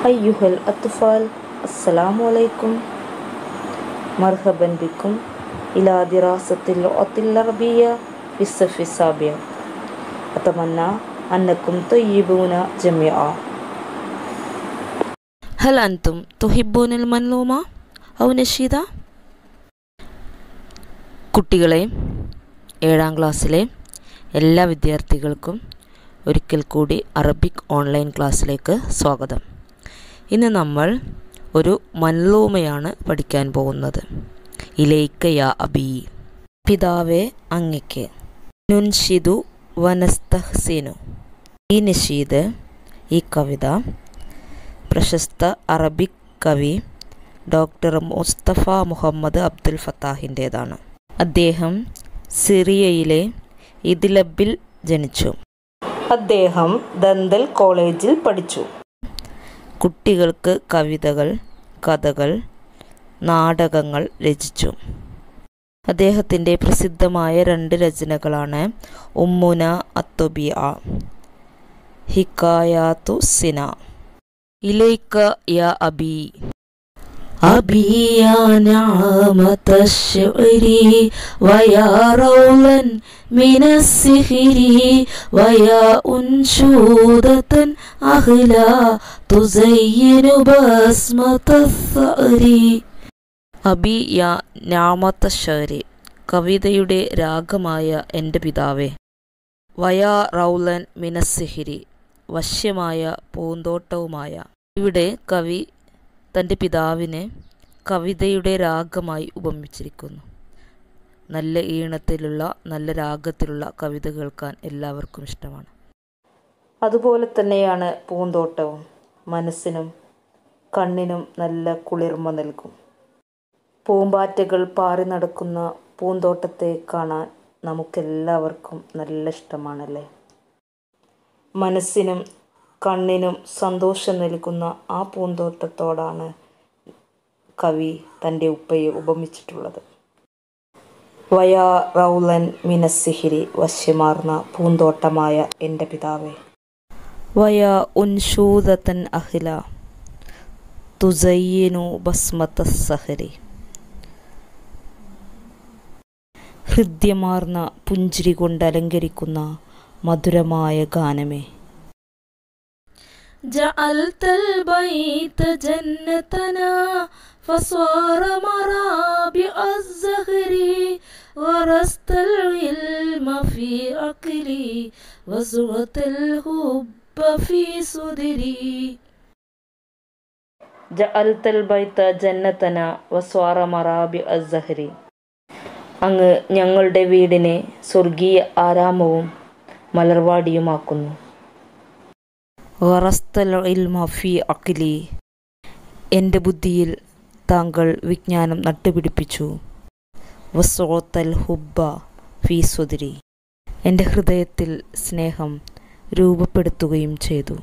أيها الأطفال السلام عليكم مرحبا بكم إلى دراسة اللغة العربية في الصف السابع أتمنى أنكم طيبون جميعا هل أنتم تحبون المنلومة أو نشيدة കുട്ടികളെ ഏഴാം ക്ലാസ്സിലെ എല്ലാ വിദ്യാർത്ഥികൾക്കും ഒരിക്കൽ കൂടി അറബിക് ഓൺലൈൻ ക്ലാസ്സിലേക്ക് സ്വാഗതം ഇന്ന് നമ്മൾ ഒരു മൻലൂമയാണ് പഠിക്കാൻ പോകുന്നത് ഇലൈക്ക യാ അബി പിതാവെ അങ്ങയ്ക്ക് നുൻഷിദു വനസ്തഹ്സിനു ഈ നഷീദ് ഈ കവിത പ്രശസ്ത അറബിക് കവി ഡോക്ടർ മുസ്തഫ മുഹമ്മദ് അബ്ദുൽ ഫത്താഹിൻ്റേതാണ് അദ്ദേഹം സിറിയയിലെ ഇദ്ലബിൽ ജനിച്ചു അദ്ദേഹം ദന്തൽ കോളേജിൽ പഠിച്ചു കുട്ടികൾക്ക് കവിതകൾ കഥകൾ നാടകങ്ങൾ രചിച്ചു അദ്ദേഹത്തിൻ്റെ പ്രസിദ്ധമായ രണ്ട് രചനകളാണ് ഉമ്മുന അത്തൊബിയ ഹിക്കായാത്തു സിന ഇലൈക്ക യാ അബി أبي يا نعمة الشعر ويا رولا من السحر ويا أنشودة أغلى تزين بسمة الثأر അബി യാ നാമത്ത ഷരി കവിതയുടെ രാഗമായ എൻ്റെ പിതാവേ വയാ റൗലൻ മിനസ്സിഹിരി വശ്യമായ പൂന്തോട്ടവുമായ ഇവിടെ കവി തൻ്റെ പിതാവിനെ കവിതയുടെ രാഗമായി ഉപമിച്ചിരിക്കുന്നു നല്ല ഈണത്തിലുള്ള നല്ല രാഗത്തിലുള്ള കവിത കേൾക്കാൻ എല്ലാവർക്കും ഇഷ്ടമാണ് അതുപോലെ തന്നെയാണ് പൂന്തോട്ടവും മനസ്സിനും കണ്ണിനും നല്ല കുളിർമ നൽകും പൂമ്പാറ്റകൾ പാറി നടക്കുന്ന പൂന്തോട്ടത്തെ കാണാൻ നമുക്കെല്ലാവർക്കും നല്ല ഇഷ്ടമാണല്ലേ മനസ്സിനും കണ്ണിനും സന്തോഷം നൽകുന്ന ആ പൂന്തോട്ടത്തോടാണ് കവി തൻ്റെ ഉപ്പയെ ഉപമിച്ചിട്ടുള്ളത് വയാ റൗലൻ മിനസ്സിഹിരി വശ്യമാർന്ന പൂന്തോട്ടമായ എൻ്റെ പിതാവേ വയ ഉൻഷൂദത്തൻ അഹില തുസയ്യനു ബസ്മത്ത സഹരി ഹൃദ്യമാർന്ന പുഞ്ചിരി കൊണ്ട് അലങ്കരിക്കുന്ന മധുരമായ ഗാനമേ جعلت البيت جنتنا فصار مرابع الزهر غرست العلم في عقلي وزرت الحب في صدري ജഅൽത്തൽ ബൈത്ത ജന്നത്തന വസ്വാറ മറാബി അസ്സഹരി അങ്ങ് ഞങ്ങളുടെ വീടിനെ സ്വർഗീയ ആരാമവും മലർവാടിയുമാക്കുന്നു വറസ്തൽ ഇൽമ ഫി അഖിലി എൻ്റെ ബുദ്ധിയിൽ താങ്കൾ വിജ്ഞാനം നട്ടുപിടിപ്പിച്ചു വസോത്തൽ ഹുബ്ബ ഫി സുതിരി എൻ്റെ ഹൃദയത്തിൽ സ്നേഹം രൂപപ്പെടുത്തുകയും ചെയ്തു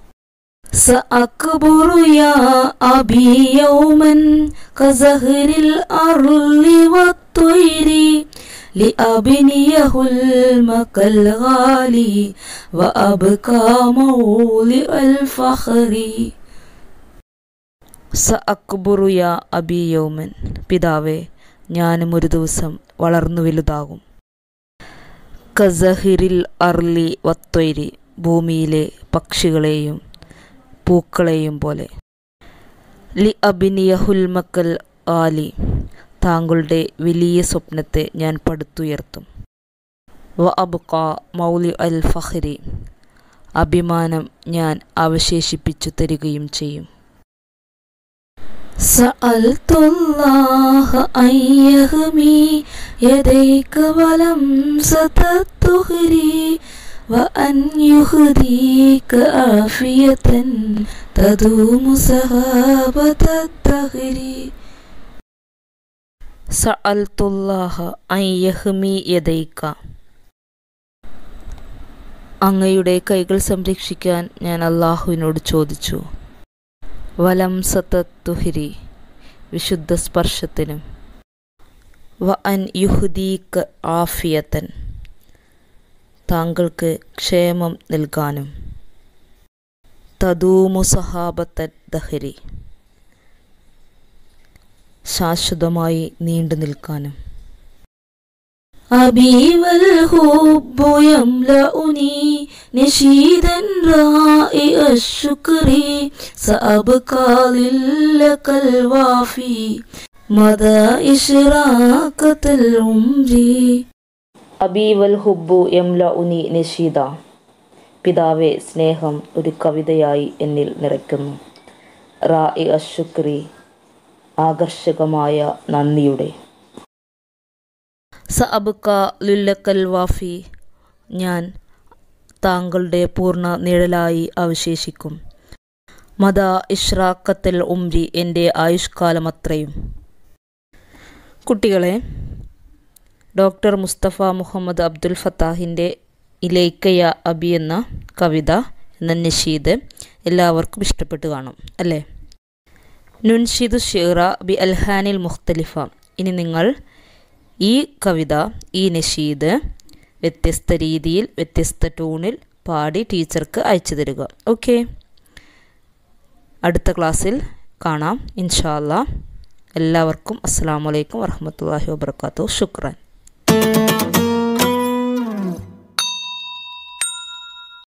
سأكبر يا أبي يوما كزهر الأرض والطير لأبنيه المك الغالي وأبكى مولئ الفخر സഅക്ബുറു യാ അബി യൗമൻ പിതാവേ ഞാനും ഒരു ദിവസം വളർന്നു വലുതാകും കസഹിരിൽ അർലി വത്തൊയ്രി ഭൂമിയിലെ പക്ഷികളെയും പൂക്കളെയും പോലെ ലി അബിനിയഹുൽ മക്കൽ ആലി താങ്കളുടെ വലിയ സ്വപ്നത്തെ ഞാൻ പടുത്തുയർത്തും വ അബ്ക മൗലി അൽ ഫഹരി അഭിമാനം ഞാൻ അവശേഷിപ്പിച്ചു തരികയും ചെയ്യും سألت الله أن يهمي يديك ولمسة الطهر وأن يهديك عافية تدوم سهابة الدهر سألت الله أن يهمي يديك അങ്ങയുടെ കൈകൾ സംരക്ഷിക്കാൻ ഞാൻ അള്ളാഹുവിനോട് ചോദിച്ചു വലം സത്തുഹിരി വിശുദ്ധ സ്പർശത്തിനും വ അൻ യുഹുദീക്ക് ആഫിയത്തൻ താങ്കൾക്ക് ക്ഷേമം നൽകാനും തദൂമു സഹാബത്ത ദഹരി ശാശ്വതമായി നീണ്ടു നിൽക്കാനും أبي والحب يملأني نشيدا رائع الشكر سأبقى لك الوافي مدى إشراقة العمر അബീവൽ ഹുബ്ബു യംല ഉനി നിഷീദ പിതാവെ സ്നേഹം ഒരു കവിതയായി എന്നിൽ നിറയ്ക്കുന്നു റായി അശുക്രി ആകർഷകമായ നന്ദിയുടെ സഅബുക്ക ലുല്ലക്കൽ വാഫി ഞാൻ താങ്കളുടെ പൂർണ്ണ നിഴലായി അവശേഷിക്കും മത ഇഷ്റാക്കത്തൽ ഉംരി എൻ്റെ ആയുഷ്കാലമത്രയും കുട്ടികളെ ഡോക്ടർ മുസ്തഫ മുഹമ്മദ് അബ്ദുൽ ഫത്താഹിൻ്റെ ഇലൈക്കയ അബി എന്ന കവിത എന്ന നഷീദ് എല്ലാവർക്കും ഇഷ്ടപ്പെട്ടു കാണും അല്ലേ നുൻഷിദു ഷീറ ബി അൽഹാനിൽ മുഖ്തലിഫ ഇനി നിങ്ങൾ ഈ കവിത ഈ നഷീദ് വ്യത്യസ്ത രീതിയിൽ വ്യത്യസ്ത ടൂണിൽ പാടി ടീച്ചർക്ക് അയച്ചു തരിക ഓക്കെ അടുത്ത ക്ലാസ്സിൽ കാണാം ഇൻഷാല്ല എല്ലാവർക്കും അസ്സാം വലൈക്കും വർഹമത്തല്ലാഹി വാബർക്കാത്തു ശുക്രാൻ